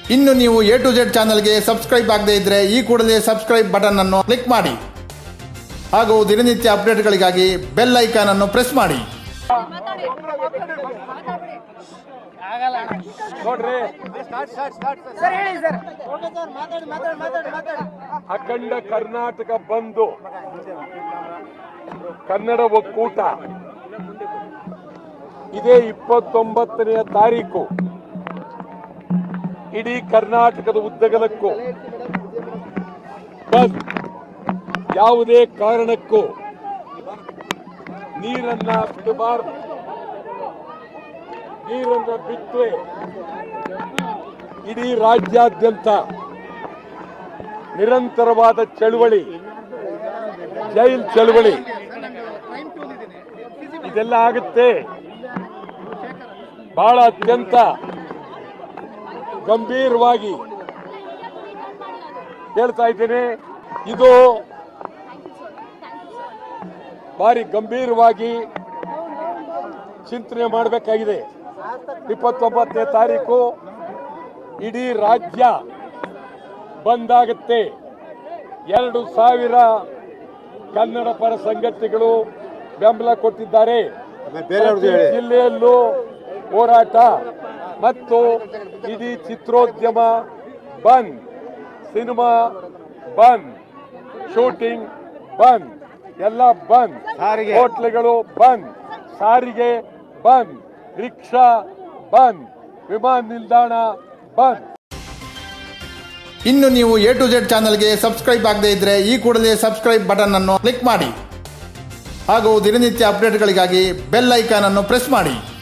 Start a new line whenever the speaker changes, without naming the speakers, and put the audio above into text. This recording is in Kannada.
ಇನ್ನು ನೀವು ಎ ಟು ಜೆಡ್ ಚಾನಲ್ಗೆ ಸಬ್ಸ್ಕ್ರೈಬ್ ಆಗದೇ ಇದ್ರೆ ಈ ಕೂಡಲೇ ಸಬ್ಸ್ಕ್ರೈಬ್ ಬಟನ್ ಅನ್ನು ಕ್ಲಿಕ್ ಮಾಡಿ ಹಾಗೂ ದಿನನಿತ್ಯ ಅಪ್ಡೇಟ್ಗಳಿಗಾಗಿ ಬೆಲ್ ಐಕಾನ್ ಅನ್ನು ಪ್ರೆಸ್ ಮಾಡಿ
ನೋಡ್ರಿ
ಸರ್ ಹೇಳಿ ಸರ್ ಓಕೆ ಸರ್ ಮಾತಾಡಿ ಮಾತಾಡಿ ಮಾತಾಡಿ ಮಾತಾಡಿ
ಅಖಂಡ ಕರ್ನಾಟಕ ಬಂದು ಕನ್ನಡ ಒಕ್ಕೂಟ ಇದೇ ಇಪ್ಪತ್ತೊಂಬತ್ತನೆಯ ತಾರೀಕು ಇಡೀ ಕರ್ನಾಟಕದ ಉದ್ದಗಲಕ್ಕೂ ಬಂದ್ ಯಾವುದೇ ಕಾರಣಕ್ಕೂ ನೀರನ್ನ ಬಿಡಬಾರದು ನೀರನ್ನ ಬಿಟ್ಟರೆ ಇಡೀ ರಾಜ್ಯಾದ್ಯಂತ ನಿರಂತರವಾದ ಚಳುವಳಿ ಜೈಲ್ ಚಳುವಳಿ ಇದೆಲ್ಲ ಆಗುತ್ತೆ ಬಹಳ ಅತ್ಯಂತ ಗಂಭೀರವಾಗಿ ಹೇಳ್ತಾ ಇದ್ದೇನೆ ಇದು ಬಾರಿ ಗಂಭೀರವಾಗಿ ಚಿಂತನೆ ಮಾಡಬೇಕಾಗಿದೆ ಇಪ್ಪತ್ತೊಂಬತ್ತನೇ ತಾರೀಕು ಇಡೀ ರಾಜ್ಯ ಬಂದಾಗುತ್ತೆ ಎರಡು ಸಾವಿರ ಕನ್ನಡ ಪರ ಸಂಘಟನೆಗಳು ಬೆಂಬಲ ಕೊಟ್ಟಿದ್ದಾರೆ ಪ್ರತಿ ಜಿಲ್ಲೆಯಲ್ಲೂ ಹೋರಾಟ ಮತ್ತು ಇಡೀ ಚಿತ್ರೋದ್ಯಮ ಬಂದ್ ಸಿನಿಮಾ ಬಂದ್ ಶೂಟಿಂಗ್ ಬಂದ್ ಎಲ್ಲ ಬಂದ್ ಹೋಟ್ಲುಗಳು ಬಂದ್ ಸಾರಿಗೆ ಬಂದ್ ರಿಕ್ಷಾ ಬಂದ್ ವಿಮಾನ ನಿಲ್ದಾಣ ಬಂದ್
ಇನ್ನು ನೀವು ಎ ಟು ಜೆಡ್ ಚಾನಲ್ಗೆ ಸಬ್ಸ್ಕ್ರೈಬ್ ಆಗದೇ ಇದ್ರೆ ಈ ಕೂಡಲೇ ಸಬ್ಸ್ಕ್ರೈಬ್ ಬಟನ್ ಅನ್ನು ಕ್ಲಿಕ್ ಮಾಡಿ ಹಾಗೂ ದಿನನಿತ್ಯ ಅಪ್ಡೇಟ್ಗಳಿಗಾಗಿ ಬೆಲ್ ಐಕಾನ್ ಅನ್ನು ಪ್ರೆಸ್ ಮಾಡಿ